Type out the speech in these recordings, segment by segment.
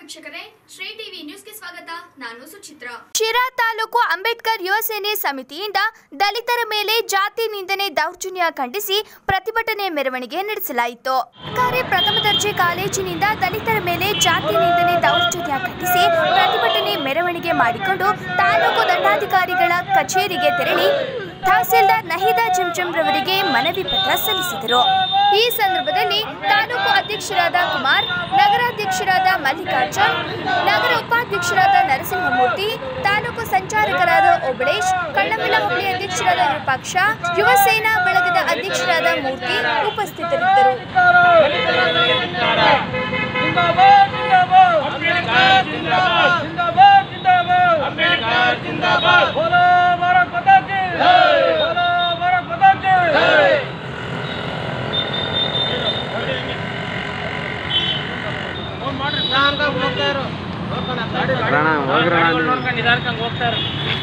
ವೀಕ್ಷಕರೇ ಶ್ರೀ ಟಿವಿ ನ್ಯೂಸ್ಗೆ ಸ್ವಾಗತ ನಾನು ಸುಚಿತ್ರ ಶಿರಾ ತಾಲೂಕು ಅಂಬೇಡ್ಕರ್ ಯುವ ಸೇನೆ ಸಮಿತಿಯಿಂದ ದಲಿತರ ಮೇಲೆ ಜಾತಿ ನಿಂದನೆ ದೌರ್ಜನ್ಯ ಖಂಡಿಸಿ ಪ್ರತಿಭಟನೆ ಮೆರವಣಿಗೆ ನಡೆಸಲಾಯಿತು ಸರ್ಕಾರಿ ಪ್ರಥಮ ದರ್ಜೆ ಕಾಲೇಜಿನಿಂದ ದಲಿತರ ಮೇಲೆ ಜಾತಿ ನಿಂದನೆ ದೌರ್ಜನ್ಯ ಖಂಡಿಸಿ ಪ್ರತಿಭಟನೆ ಮೆರವಣಿಗೆ ಮಾಡಿಕೊಂಡು ತಾಲೂಕು ದಂಡಾಧಿಕಾರಿಗಳ ಕಚೇರಿಗೆ ತೆರಳಿ ತಹಸೀಲ್ದಾರ್ ನಹೀದಾ ಜಂಜಂ ರವರಿಗೆ ಮನವಿ ಪತ್ರ ಸಲ್ಲಿಸಿದರು ಈ ಸಂದರ್ಭದಲ್ಲಿ ತಾಲೂಕು ಅಧ್ಯಕ್ಷರಾದ ಕುಮಾರ್ ನಗರಾಧ್ಯಕ್ಷರಾದ ಮಲ್ಲಿಕಾರ್ಜುನ್ ನಗರ ಉಪಾಧ್ಯಕ್ಷರಾದ ನರಸಿಂಹಮೂರ್ತಿ ತಾಲೂಕು ಸಂಚಾಲಕರಾದ ಓಬಳೇಶ್ ಕಳ್ಳಂಬಿಲ ಹೋಬಳಿ ಅಧ್ಯಕ್ಷರಾದ ವಿರೂಪಾಕ್ಷ ಯುವ ಸೇನಾ ಬಳಗದ ಅಧ್ಯಕ್ಷರಾದ ಮೂರ್ತಿ ಉಪಸ್ಥಿತರಿದ್ದರು जिंदाबाद जिंदाबाद अंबेडकर जिंदाबाद जिंदाबाद जिंदाबाद अंबेडकर जिंदाबाद बोलो भारत माता की जय बोलो भारत माता की जय ರಣ ಹೋಗ್ರಣ ನಿಧಾನಕ್ಕೆ ಹೋಗ್ತಾರೆ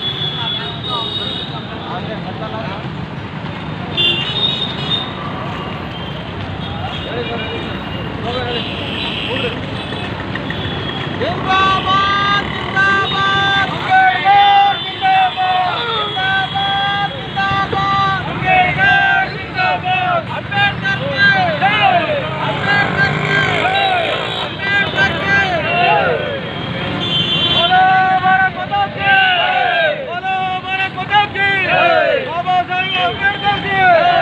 जिंदाबाद जिंदाबाद अंबेडकर जिंदाबाद जिंदाबाद जिंदाबाद अंबेडकर जिंदाबाद अंबेडकर की जय अंबेडकर की जय अंबेडकर की जय बोलो भारत माता की जय बोलो भारत माता की जय बाबा साहेब अंबेडकर की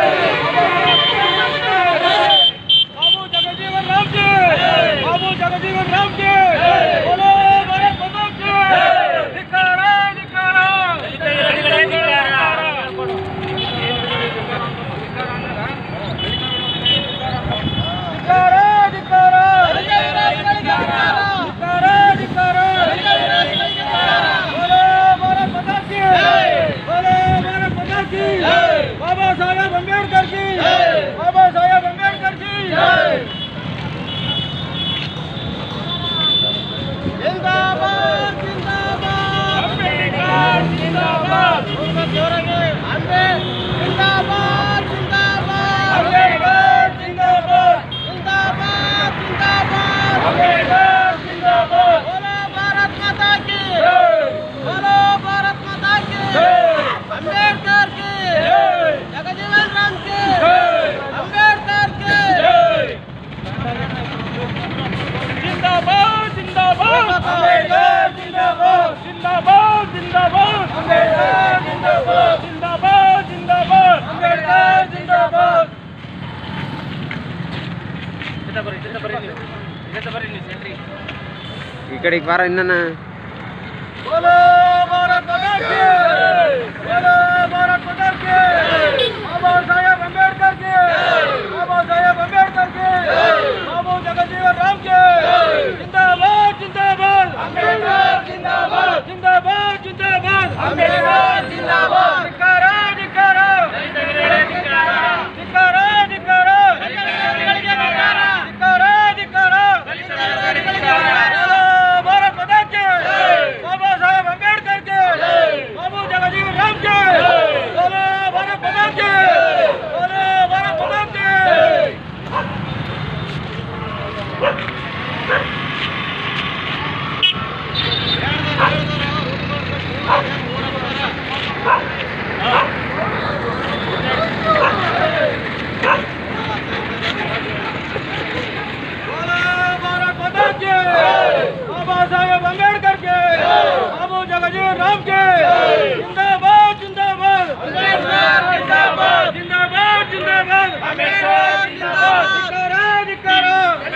जय बाबू जगजीवन राम की बाबू जगजीवन राम की बोलो भारत माता की ಧಿಕ್ಕಾರ ಧಿಕ್ಕಾರ ಧಿಕ್ಕಾರ ಧಿಕ್ಕಾರ ಧಿಕ್ಕಾರ ಧಿಕ್ಕಾರ बोलो भारत माता की बोलो भारत माता की बाबा साहेब अंबेडकर की बाबा साहेब अंबेडकर की जिंदाबाद जिंदाबाद अंबेडकर जिंदाबाद जोरेंगे अंबे जिंदाबाद जिंदाबाद अंबेडकर जिंदाबाद जिंदाबाद जिंदाबाद अंबेडकर जिंदाबाद बोलो भारत माता की बोलो भारत माता की अंबेडकर की जगजीवन राम की अंबेडकर की जिंदाबाद जिंदाबाद अंबेडकर जिंदाबाद जिंदाबाद जिंदाबाद अंबेडकर जिंदाबाद जिंदाबाद जिंदाबाद अंबेडकर जिंदाबाद ಈ ಕಡೆಗೆ ಬಾರ ಇನ್ನನ बोलो भारत माता की बोलो भारत माता की बाबा साहेब अंबेडकर की बाबा साहेब अंबेडकर की बाबू जगजीवन राम की जिंदाबाद जिंदाबाद अंबेडकर जिंदाबाद जिंदाबाद जिंदाबाद अंबेडकर जिंदाबाद ಧಿಕ್ಕಾರ ಧಿಕ್ಕಾರ ಧಿಕ್ಕಾರ ಧಿಕ್ಕಾರ ಧಿಕ್ಕಾರ ಧಿಕ್ಕಾರ बोलो भारत माता की बाबा साहेब अंबेडकर के बाबू जगजीवन राम के बोलो भारत माता की बोलो भारत माता की बोलो भारत माता की बाबा साहेब अंबेडकर के बाबू जगजीवन राम के जिंदाबाद जिंदाबाद अंबेडकर जिंदाबाद जिंदाबाद जिंदाबाद अंबेडकर जिंदाबाद धिक्कार धिक्कार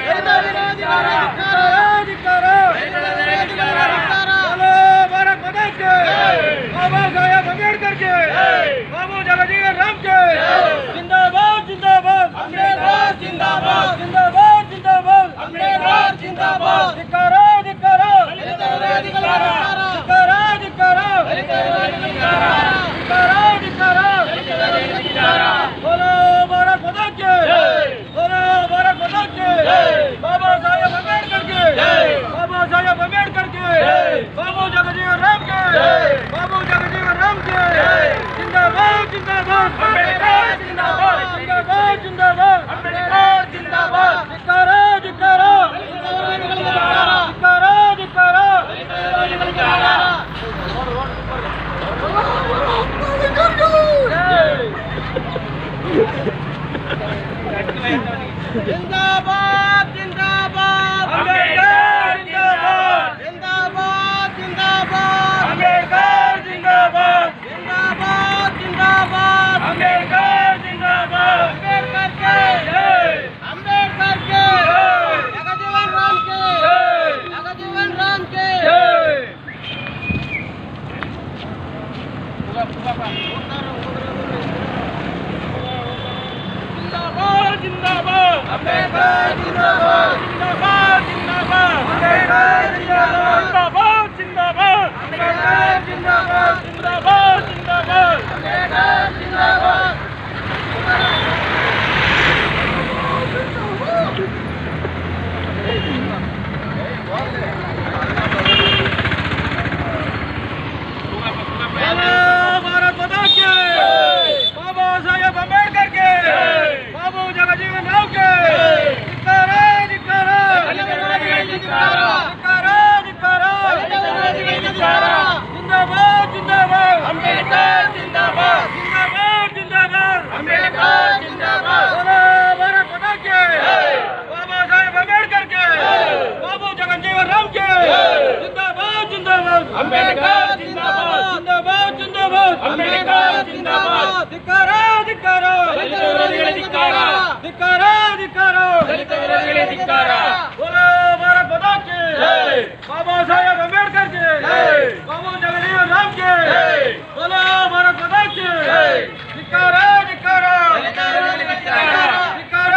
धिक्कार धिक्कार बोलो भारत माता के बाबा साहेब अंबेडकर के बाबू जगजीवन राम के जिंदाबाद जिंदाबाद अंबेडकर जिंदाबाद जिंदाबाद जिंदाबाद अंबेडकर जिंदाबाद ಧಿಕ್ಕಾರ ಧಿಕ್ಕಾರ ಧಿಕ್ಕಾರ ಧಿಕ್ಕಾರ ಧಿಕ್ಕಾರ ಧಿಕ್ಕಾರ बोलो भारत माता की बोलो भारत माता की बाबा साहेब अंबेडकर के बाबा साहेब अंबेडकर के बाबू जगजीवन राम के बाबू जगजीवन राम के जिंदाबाद जिंदाबाद अंबेडकर जिंदाबाद जिंदाबाद जिंदाबाद अंबेडकर जिंदाबाद जिंदाबाद जिंदाबाद अंबेडकर जिंदाबाद अंबेडकर के जय अंबेडकर के जय जगजीवन राम के जय जगजीवन राम के जय जिंदाबाद जिंदाबाद अंबेडकर जिंदाबाद जिंदाबाद जिंदाबाद अंबेडकर जिंदाबाद जिंदाबाद जिंदाबाद अंबेडकर जिंदाबाद जिंदाबाद जिंदाबाद अंबेडकर जिंदाबाद भारत माता के बाबा साहेब अम्बेडकर के बाबू जगजीवन राव के धिक्कार धिक्कार धिक्कार धिक्कार जिंदाबाद जिंदाबाद अम्बेडकर जिंदाबाद जिंदाबाद जिंदाबाद अम्बेडकर जिंदाबाद भारत माता के बाबा साहेब अम्बेडकर के बाबू जगजीवन राम के जिंदाबाद जिंदाबाद अम्बेडकर जिंदाबाद जिंदाबाद जिंदाबाद अम्बेडकर जिंदाबाद ಧಿಕ್ಕಾರ ಧಿಕ್ಕಾರ ಧಿಕ್ಕಾರ ಧಿಕ್ಕಾರ ಧಿಕ್ಕಾರ ಧಿಕ್ಕಾರ बोलो भारत माता की बाबा साहेब अम्बेडकर के बाबू जगजीवन राम के बोलो भारत माता की ಧಿಕ್ಕಾರ ಧಿಕ್ಕಾರ ಧಿಕ್ಕಾರ ಧಿಕ್ಕಾರ ಧಿಕ್ಕಾರ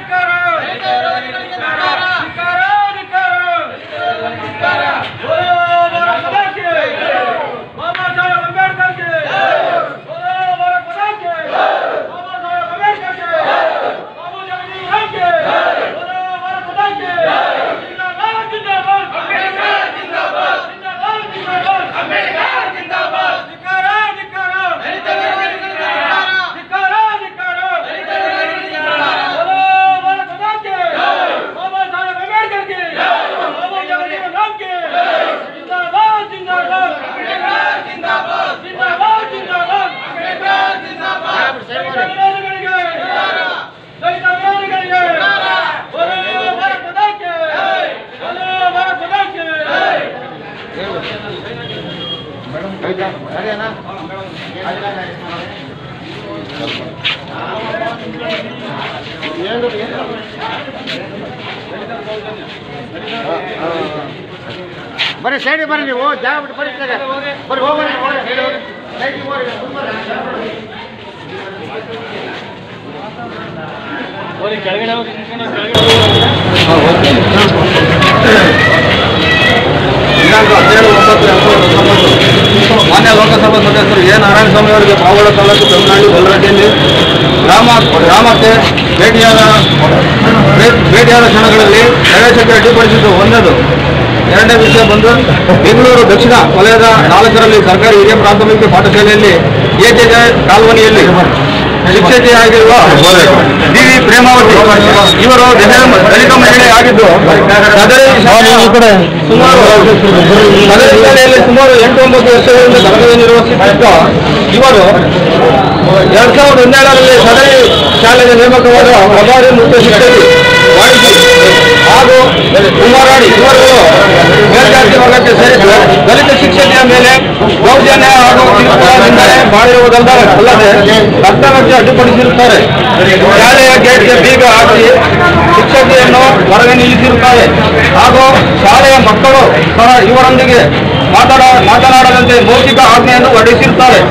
ಧಿಕ್ಕಾರ बोलो भारत माता की बाबा साहेब अम्बेडकर के बोलो भारत माता की बाबा साहेब अम्बेडकर के बाबू जगजीवन राम के बोलो भारत माता की जिंदाबाद जिंदाबाद अम्बेडकर जिंदाबाद जिंदाबाद जिंदाबाद अम्बेडकर जिंदाबाद धिक्कार धिक्कार धिक्कार धिक्कार बोलो भारत माता की बाबा साहेब अम्बेडकर के बाबू जगजीवन राम के जिंदाबाद जिंदाबाद अम्बेडकर जिंदाबाद जिंदाबाद जिंदाबाद अम्बेडकर जिंदाबाद ರೈತರಿಗೆ ರೈತರಿಗೆ बोलो भारत माता की बोलो भारत माता की ಬರ್ರಿ ಸೈಡ್ ಬರ್ರಿ ನೀವು ಜಾಗ ಬಿಟ್ಟು ಬರ್ರಿ ಈ ಕಡೆ. ಬರ್ರಿ ಹೋಗ್ಬರ್ರಿ ಹೋಗ್ರಿ ಸೈಡ್ ಹೋಗ್ರಿ ಸೈಡ್ ಹೋಗ್ರಿ ಮುಂದ್ ಬರ್ರಿ. ದಿನಾಂಕ ಹದಿನೇಳು ಒಂಬತ್ತು ಎರಡು ಸಾವಿರದ ಹತ್ತೊಂಬತ್ತು ಮಾನ್ಯ ಲೋಕಸಭಾ ಸದಸ್ಯರು ಎ ನಾರಾಯಣಸ್ವಾಮಿ ಅವರಿಗೆ ಪಾವಗಡ ತಾಲೂಕು ತಮಿಳುನಾಡು ಗೊಲ್ಲರಡ್ಡಿಯಲ್ಲಿ ಗ್ರಾಮ ಗ್ರಾಮಕ್ಕೆ ಭೇಟಿಯಾದ ಭೇ- ಭೇಟಿಯಾದ ಕ್ಷಣಗಳಲ್ಲಿ ಪ್ರವೇಶಕ್ಕೆ ಅಡ್ಡಿಪಡಿಸಿದ್ದು ಒಂದದು ಎರಡನೇ ವಿಷಯ ಬಂದು ಬೆಂಗಳೂರು ದಕ್ಷಿಣ ವಲಯದ ನಾಲ್ಕರಲ್ಲಿ ಸರ್ಕಾರಿ ಹಿರಿಯ ಪ್ರಾಥಮಿಕ ಪಾಠಶಾಲೆಯಲ್ಲಿ ಎಜೆಜ ಕಾಲ್ವನಿಯಲ್ಲಿ ಶಿಕ್ಷಕಿಯಾಗಿರುವ ಡಿ ವಿ ಪ್ರೇಮಾವತಿ ಇವರು ದಲಿತ ದಲಿತ ಮಹಿಳೆ ಆಗಿದ್ದು ಸದರಿ ಶಾಲೆಯ ಸುಮಾರು ಸದರಿ ಶಾಲೆಯಲ್ಲಿ ಸುಮಾರು ಎಂಟು ಒಂಬತ್ತು ವರ್ಷಗಳಿಂದ ಕರ್ತವ್ಯ ನಿರ್ವಹಿಸುತ್ತಿದ್ದ ಇವರು ಎರಡ್ ಸಾವಿರದ ಹನ್ನೆರಡರಲ್ಲಿ ಸದರಿ ಶಾಲೆಗೆ ನೇಮಕವಾದ ಪ್ರಭಾರಿ ಮುಖ್ಯ ಶಿಕ್ಷಕಿ ವಾಣಿಜ್ಯ ಹಾಗೂ ಕುಮಾರಾಣಿ ಇವರುಗಳು ಮೇಲ್ಜಾತಿ ವರ್ಗಕ್ಕೆ ಸೇರಿದ್ದು ದಲಿತ ಶಿಕ್ಷಕಿಯ ಮೇಲೆ ದೌರ್ಜನ್ಯ ಹಾಗೂ ಕಿರುಕುಳ ನಿಂದನೆ ಮಾಡಿರುವುದಲ್ಲದೆ ಅಲ್ಲದೆ ಕರ್ತವ್ಯಕ್ಕೆ ಅಡ್ಡಿಪಡಿಸಿರುತ್ತಾರೆ ಶಾಲೆಯ ಗೇಟ್ಗೆ ಬೀಗ ಹಾಕಿ ಶಿಕ್ಷಕಿಯನ್ನು ಹೊರಗೆ ನಿಲ್ಲಿಸಿರುತ್ತಾರೆ ಹಾಗೂ ಶಾಲೆಯ ಮಕ್ಕಳು ಸಹ ಇವರೊಂದಿಗೆ ಮಾತಾಡ ಮಾತನಾಡದಂತೆ ಮೌಖಿಕ ಆಜ್ಞೆಯನ್ನು ಹೊರಡಿಸಿರುತ್ತಾರೆ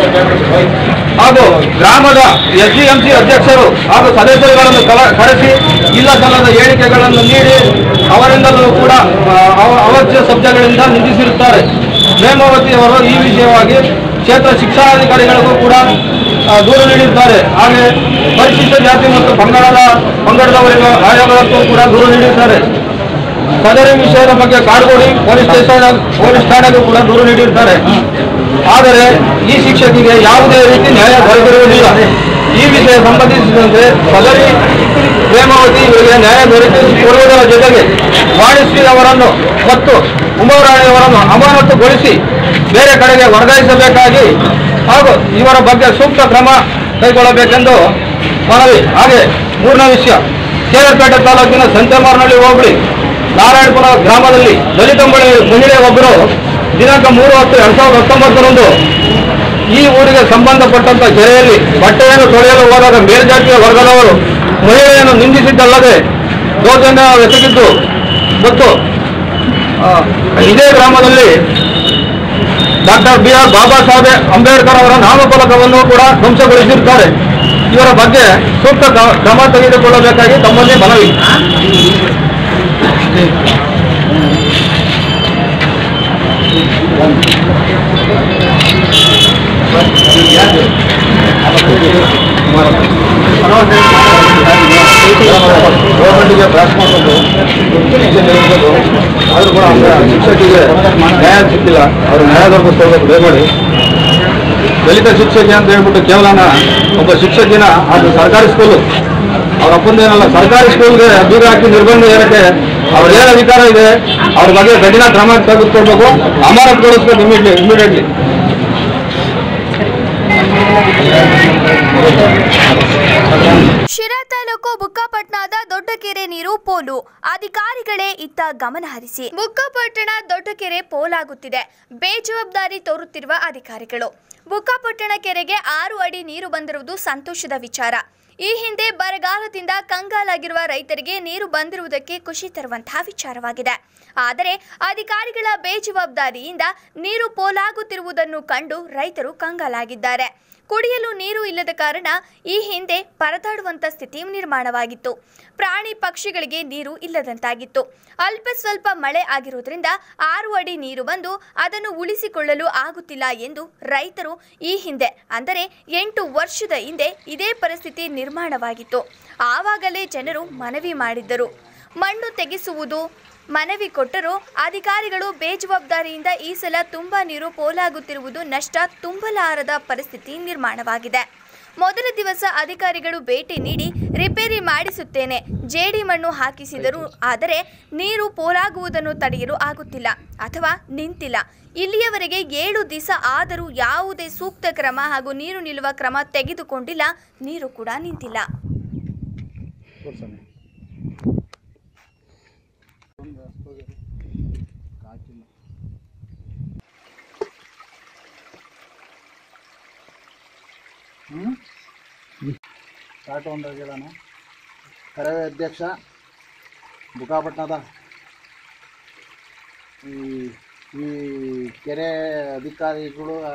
ಹಾಗೂ ಗ್ರಾಮದ ಎಸ್ ಡಿ ಎಂ ಸಿ ಅಧ್ಯಕ್ಷರು ಹಾಗೂ ಸದಸ್ಯರುಗಳನ್ನು ಕಲ- ಕರೆಸಿ ಇಲ್ಲ ಸಲ್ಲದ ಹೇಳಿಕೆಗಳನ್ನು ನೀಡಿ ಅವರಿಂದಲೂ ಕೂಡ ಆ, ಅವ- ಅವಾಚ್ಯ ಶಬ್ದಗಳಿಂದ ನಿಂದಿಸಿರುತ್ತಾರೆ ನೇಮಾವತಿಯವರು ಈ ವಿಷಯವಾಗಿ ಕ್ಷೇತ್ರ ಶಿಕ್ಷಣಾಧಿಕಾರಿಗಳಿಗೂ ಕೂಡ ಆ, ದೂರು ನೀಡಿದ್ದಾರೆ ಹಾಗೆ ಪರಿಶಿಷ್ಟ ಜಾತಿ ಮತ್ತು ಪಂಗಡದ ಪಂಗಡದವರಿಗೂ ಆಯೋಗಕ್ಕೂ ಕೂಡ ದೂರು ನೀಡಿದ್ದಾರೆ ಸದರಿ ವಿಷಯದ ಬಗ್ಗೆ ಕಾಡುಗೋಡಿ ಪೊಲೀಸ್ ಸ್ಟೇಷನ್ ಪೊಲೀಸ್ ಠಾಣೆಗೂ ಕೂಡ ದೂರು ನೀಡಿರ್ತಾರೆ ಆದರೆ ಈ ಶಿಕ್ಷಕಿಗೆ ಯಾವುದೇ ರೀತಿ ನ್ಯಾಯ ದೊರೆತಿರುವುದಿಲ್ಲ ಈ ವಿಷಯ ಸಂಬಂಧಿಸಿದಂತೆ ಸದರಿ ಪ್ರೇಮಾವತಿ ಇವರಿಗೆ ನ್ಯಾಯ ದೊರಕಿಸಿಕೊಡುವುದರ ಜೊತೆಗೆ ವಾಣಿಶ್ರೀ ಅವರನ್ನು ಮತ್ತು ಉಮರಾಣಿಯವರನ್ನು ಅಮಾನತುಗೊಳಿಸಿ ಬೇರೆ ಕಡೆಗೆ ವರ್ಗಾಯಿಸಬೇಕಾಗಿ ಹಾಗೂ ಇವರ ಬಗ್ಗೆ ಸೂಕ್ತ ಕ್ರಮ ಕೈಗೊಳ್ಳಬೇಕೆಂದು ಮನವಿ ಹಾಗೆ ಮೂರನೇ ವಿಷಯ ಕೇರಪೇಟೆ ತಾಲೂಕಿನ ಸಂತೆಮಾರನಹಳ್ಳಿ ಹೋಬಳಿ ನಾರಾಯಣಪುರ ಗ್ರಾಮದಲ್ಲಿ ದಲಿತ ಮಹಿಳೆ ಮಹಿಳೆ ಒಬ್ಬರು ದಿನಾಂಕ ಮೂರು ಹತ್ತು ಎರಡ್ ಸಾವಿರದ ಹತ್ತೊಂಬತ್ತರಂದು ಈ ಊರಿಗೆ ಸಂಬಂಧಪಟ್ಟಂತ ಕೆರೆಯಲ್ಲಿ ಬಟ್ಟೆಯನ್ನು ತೊಳೆಯಲು ಹೋದಾಗ ಮೇಲ್ಜಾತಿಯ ವರ್ಗದವರು ಮಹಿಳೆಯನ್ನು ನಿಂದಿಸಿದ್ದಲ್ಲದೆ ದೌರ್ಜನ್ಯ ಎಸಗಿದ್ದು ಮತ್ತು ಆ, ಇದೇ ಗ್ರಾಮದಲ್ಲಿ doctor B R Babasaheb Ambedkar ಅವರ ನಾಮಫಲಕವನ್ನು ಕೂಡ ಧ್ವಂಸಗೊಳಿಸಿರುತ್ತಾರೆ ಇವರ ಬಗ್ಗೆ ಸೂಕ್ತ ಕ್ರ- ಕ್ರಮ ತೆಗೆದುಕೊಳ್ಳಬೇಕಾಗಿ ತಮ್ಮಲ್ಲಿ ಮನವಿ ಗೌರ್ಮೆಂಟ್ಗೆ ಪಾಸ್ ಮಾಡೋದು ಆದರೂ ಕೂಡ ಅವ್ರ ಶಿಕ್ಷಕಿಗೆ ನ್ಯಾಯ ಸಿಕ್ಕಿಲ್ಲ ಅವರು ನ್ಯಾಯ ದೊರಕಿಸ್ಕೊಳ್ಬೇಕು ದಯಮಾಡಿ ದಲಿತ ಶಿಕ್ಷಕಿ ಅಂತ ಹೇಳ್ಬಿಟ್ಟು ಕೇವಲ ಒಬ್ಬ ಶಿಕ್ಷಕಿನ ಅದು ಸರ್ಕಾರಿ ಸ್ಕೂಲು ಅವ್ರ ಅಪ್ಪಂದೇನಲ್ಲ ಸರ್ಕಾರಿ ಸ್ಕೂಲ್ಗೆ ಬೀಗ ಹಾಕಿ ನಿರ್ಬಂಧ ಏನಕ್ಕೆ ಅವ್ರ ಏನು ಅಧಿಕಾರ ಇದೆ ಅವ್ರ ಬಗ್ಗೆ ಕಠಿಣ ಕ್ರಮ ತೆಗೆದುಕೊಳ್ಬೇಕು ಅಮಾನತುಗೊಳಿಸ್ಬೇಕು ಇಮಿಡಿಯೇಟ್ಲಿ ಇಮಿಡಿಯೇಟ್ಲಿ ಶಿರಾ ತಾಲೂಕು ಬುಕ್ಕಾಪಟ್ಟಣದ ದೊಡ್ಡಕೆರೆ ನೀರು ಪೋಲು ಅಧಿಕಾರಿಗಳೇ ಇತ್ತ ಗಮನ ಹರಿಸಿ ಬುಕ್ಕಾಪಟ್ಟಣ ದೊಡ್ಡಕೆರೆ ಪೋಲಾಗುತ್ತಿದೆ ಬೇಜವಾಬ್ದಾರಿ ತೋರುತ್ತಿರುವ ಅಧಿಕಾರಿಗಳು ಬುಕ್ಕಾಪಟ್ಟಣ ಕೆರೆಗೆ ಆರು ಅಡಿ ನೀರು ಬಂದಿರುವುದು ಸಂತೋಷದ ವಿಚಾರ ಈ ಹಿಂದೆ ಬರಗಾಲದಿಂದ ಕಂಗಾಲಾಗಿರುವ ರೈತರಿಗೆ ನೀರು ಬಂದಿರುವುದಕ್ಕೆ ಖುಷಿ ತರುವಂತಹ ವಿಚಾರವಾಗಿದೆ ಆದರೆ ಅಧಿಕಾರಿಗಳ ಬೇಜವಾಬ್ದಾರಿಯಿಂದ ನೀರು ಪೋಲಾಗುತ್ತಿರುವುದನ್ನು ಕಂಡು ರೈತರು ಕಂಗಾಲಾಗಿದ್ದಾರೆ ಕುಡಿಯಲು ನೀರು ಇಲ್ಲದ ಕಾರಣ ಈ ಹಿಂದೆ ಪರದಾಡುವಂತ ಸ್ಥಿತಿ ನಿರ್ಮಾಣವಾಗಿತ್ತು ಪ್ರಾಣಿ ಪಕ್ಷಿಗಳಿಗೆ ನೀರು ಇಲ್ಲದಂತಾಗಿತ್ತು ಅಲ್ಪ ಸ್ವಲ್ಪ ಮಳೆ ಆಗಿರುವುದರಿಂದ ಆರು ಅಡಿ ನೀರು ಬಂದು ಅದನ್ನು ಉಳಿಸಿಕೊಳ್ಳಲು ಆಗುತ್ತಿಲ್ಲ ಎಂದು ರೈತರು ಈ ಹಿಂದೆ ಅಂದರೆ ಎಂಟು ವರ್ಷದ ಹಿಂದೆ ಇದೇ ಪರಿಸ್ಥಿತಿ ನಿರ್ಮಾಣವಾಗಿತ್ತು ಆವಾಗಲೇ ಜನರು ಮನವಿ ಮಾಡಿದ್ದರು ಮಣ್ಣು ತೆಗೆಸುವುದು ಮನವಿ ಕೊಟ್ಟರೂ ಅಧಿಕಾರಿಗಳು ಬೇಜವಾಬ್ದಾರಿಯಿಂದ ಈ ಸಲ ತುಂಬಾ ನೀರು ಪೋಲಾಗುತ್ತಿರುವುದು ನಷ್ಟ ತುಂಬಲಾರದ ಪರಿಸ್ಥಿತಿ ನಿರ್ಮಾಣವಾಗಿದೆ ಮೊದಲ ದಿವಸ ಅಧಿಕಾರಿಗಳು ಭೇಟಿ ನೀಡಿ ರಿಪೇರಿ ಮಾಡಿಸುತ್ತೇನೆ ಜೇಡಿ ಮಣ್ಣು ಹಾಕಿಸಿದರು ಆದರೆ ನೀರು ಪೋಲಾಗುವುದನ್ನು ತಡೆಯಲು ಆಗುತ್ತಿಲ್ಲ ಅಥವಾ ನಿಂತಿಲ್ಲ ಇಲ್ಲಿಯವರೆಗೆ ಏಳು ದಿವಸ ಆದರೂ ಯಾವುದೇ ಸೂಕ್ತ ಕ್ರಮ ಹಾಗೂ ನೀರು ನಿಲ್ಲುವ ಕ್ರಮ ತೆಗೆದುಕೊಂಡಿಲ್ಲ ನೀರು ಕೂಡ ನಿಂತಿಲ್ಲ ಸ್ಟಾರ್ಟ್ ಒಂದು ಹೇಳೋಣ ಕರವೇ ಅಧ್ಯಕ್ಷ ಬುಕ್ಕಾಪಟ್ಟಣದ ಈ ಈ ಕೆರೆ ಅಧಿಕಾರಿಗಳು ಆ,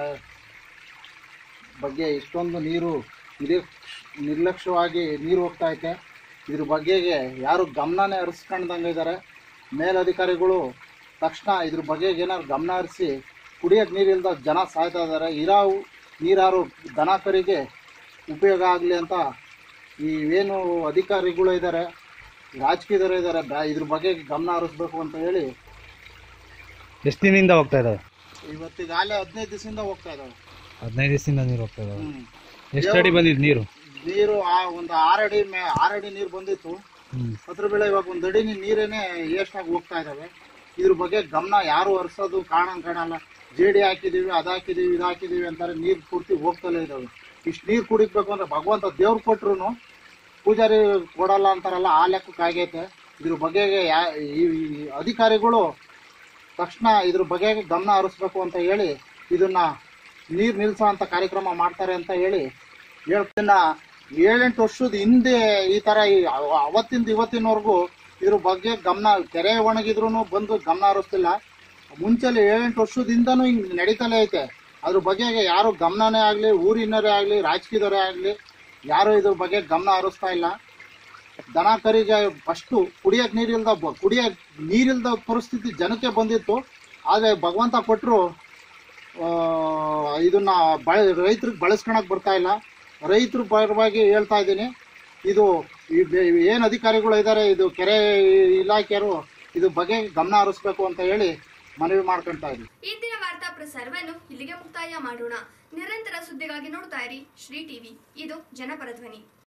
ಬಗ್ಗೆ ಇಷ್ಟೊಂದು ನೀರು ನಿರೀಕ್ಷ್ ನಿರ್ಲಕ್ಷ್ಯವಾಗಿ ನೀರು ಹೋಗ್ತಾ ಐತೆ ಇದ್ರ ಬಗ್ಗೆಗೆ ಯಾರು ಗಮನನೇ ಹರಿಸ್ಕೊಂಡಂಗೆ ಇದ್ದಾರೆ ಮೇಲಧಿಕಾರಿಗಳು ತಕ್ಷಣ ಇದ್ರ ಬಗ್ಗೆಗೆ ಏನಾದ್ರು ಗಮನ ಹರಿಸಿ ಕುಡಿಯೋಕ್ಕೆ ನೀರಿಲ್ದ ಜನ ಸಾಯ್ತಾ ಇದ್ದಾರೆ ಇರಾವು ನೀರಾರು ದನ ಕರಿಗೆ ಉಪಯೋಗ ಆಗಲಿ ಅಂತ ಈ ಏನು ಅಧಿಕಾರಿಗಳು ಇದ್ದಾರೆ ರಾಜಕೀಯದವರು ಇದ್ದಾರೆ ಬ್ಯಾ- ಇದ್ರ ಬಗ್ಗೆ ಗಮನ ಹರಿಸ್ಬೇಕು ಅಂತ ಹೇಳಿ ಎಷ್ಟು ದಿನದಿಂದ ಹೋಗ್ತಾ ಇದಾವೆ ಇವತ್ತಿಗಾಗಲೇ ಹದಿನೈದು ದಿವಸದಿಂದ ಹೋಗ್ತಾ ಇದ್ದಾವೆ ಹದಿನೈದು ದಿವಸದಿಂದ ನೀರು ಹೋಗ್ತಾ ಇದಾವೆ ಹ್ಮ್. ಎಷ್ಟು ಅಡಿ ಬಂದಿದ್ದು ನೀರು ನೀರು ಆ ಒಂದು ಆರಡಿ ಮೇ ಆರಡಿ ನೀರು ಬಂದಿತ್ತು ಹ್ಮ್ ಅದ್ರ ಬೆಳೆ ಇವಾಗ ಒಂದು ಅಡಿ ನೀರೇನೆ ಎಷ್ಟಾಗಿ ಹೋಗ್ತಾ ಇದಾವೆ ಇದ್ರ ಬಗ್ಗೆ ಗಮನ ಯಾರು ಹರಿಸೋದು ಕಾಣ ಕಾಣಲ್ಲ ಜೇಡಿ ಹಾಕಿದೀವಿ ಅದ್ ಹಾಕಿದೀವಿ ಇದು ಹಾಕಿದೀವಿ ಅಂತಾರೆ ನೀರು ಪೂರ್ತಿ ಹೋಗ್ತಲೇ ಇದಾವೆ ಇಷ್ಟು ನೀರು ಕುಡಿಬೇಕು ಅಂದ್ರೆ ಭಗವಂತ ದೇವ್ರು ಕೊಟ್ರು ಪೂಜಾರಿ ಕೊಡಲ್ಲ ಅಂತಾರಲ್ಲ ಆ ಲೆಕ್ಕಕ್ಕೆ ಆಗೈತೆ ಇದ್ರ ಬಗೆಗೆ ಯಾ ಈ ಈ ಅಧಿಕಾರಿಗಳು ತಕ್ಷಣ ಇದ್ರ ಬಗೆಗೆ ಗಮನ ಹರಿಸ್ಬೇಕು ಅಂತ ಹೇಳಿ ಇದನ್ನ ನೀರು ನಿಲ್ಸೋ ಅಂತ ಕಾರ್ಯಕ್ರಮ ಮಾಡ್ತಾರೆ ಅಂತ ಹೇಳಿ ಹೇಳ್ತಿನ ಏಳೆಂಟು ವರ್ಷದ ಹಿಂದೆ ಈ ತರ ಈ ಅವ- ಅವತ್ತಿಂದ ಇವತ್ತಿನವರೆಗೂ ಇದ್ರ ಬಗ್ಗೆ ಗಮನ ಕೆರೆ ಒಣಗಿದ್ರು ಬಂದು ಗಮನ ಹರಿಸ್ತಿಲ್ಲ ಮುಂಚೆಲೆ ಏಳೆಂಟು ವರ್ಷದಿಂದನೂ ಹಿಂಗ್ ನಡೀತಲೇ ಐತೆ ಅದ್ರ ಬಗೆಗೆ ಯಾರು ಗಮನನೇ ಆಗ್ಲಿ ಊರಿನವರೇ ಆಗ್ಲಿ ರಾಜಕೀಯದವರೇ ಆಗ್ಲಿ ಯಾರು ಇದ್ರ ಬಗ್ಗೆ ಗಮನ ಹರಿಸ್ತಾ ಇಲ್ಲ ದನ ಕರಿಗೆ ಫಸ್ಟು ಕುಡಿಯಕ್ ನೀರಿಲ್ದ ಬ- ಕುಡಿಯಕ್ ನೀರಿಲ್ದ ಪರಿಸ್ಥಿತಿ ಜನಕ್ಕೆ ಬಂದಿತ್ತು ಆದ್ರೆ ಭಗವಂತ ಕೊಟ್ಟರು ಇದನ್ನ ಬಳ ರೈತರಿಗೆ ಬಳಸ್ಕೊಳಕ್ ಬರ್ತಾ ಇಲ್ಲ ರೈತರ ಪರವಾಗಿ ಹೇಳ್ತಾ ಇದ್ದೀನಿ ಇದು ಏನು ಅಧಿಕಾರಿಗಳು ಇದ್ದಾರೆ ಇದು ಕೆರೆ ಇಲಾಖೆಯವರು ಇದು ಬಗ್ಗೆ ಗಮನ ಹರಿಸ್ಬೇಕು ಅಂತ ಹೇಳಿ ಮನವಿ ಮಾಡ್ಕೊಳ್ತಾ ಇದ್ದೀನಿ ಇಂದಿನ ವಾರ್ತಾ ಪ್ರಸಾರವನ್ನು ಇಲ್ಲಿಗೆ ಮುಕ್ತಾಯ ಮಾಡೋಣ ನಿರಂತರ ಸುದ್ದಿಗಾಗಿ ನೋಡ್ತಾ ಇರಿ ಶ್ರೀ ಟಿವಿ ಇದು ಜನಪರ ಧ್ವನಿ